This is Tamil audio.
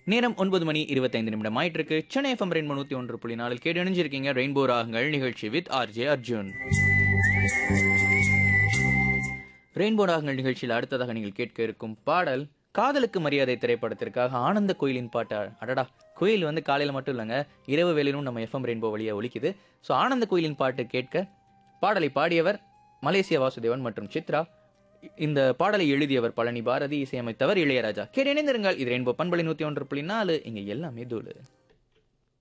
நேரம் ஒன்பது மணி இருபத்தைந்து நிமிடம் ஆயிட்டு இருக்கு சென்னை எஃப்எம் ரெயின்போ நூத்தி ஒன்று புள்ளி நாலில் கேட்டு இணைஞ்சிருக்கீங்க ரெயின்போ ராகங்கள் நிகழ்ச்சி வித் ஆர்ஜே அர்ஜுன் ரெயின்போ ராகங்கள் நிகழ்ச்சியில் அடுத்ததாக நீங்கள் கேட்க இருக்கும் பாடல் காதலுக்கு மரியாதை திரைப்படத்திற்காக ஆனந்த கோயிலின் பாட்டு அடடா கோயில் வந்து காலையில் மட்டும் இல்லைங்க இரவு வேலையிலும் நம்ம எஃப்எம் ரெயின்போ வழியாக ஒலிக்குது ஸோ ஆனந்த கோயிலின் பாட்டு கேட்க பாடலை பாடியவர் மலேசிய வாசுதேவன் மற்றும் சித்ரா இந்த பாடலை எழுதியவர் பழனி பாரதி இசையமைத்தவர் இளையராஜா கேட்டு இணைந்திருங்கள் இது ரெயின்போ பண்பலை நூற்றி ஒன்று புள்ளி நாலு இங்கே எல்லாமே தூளு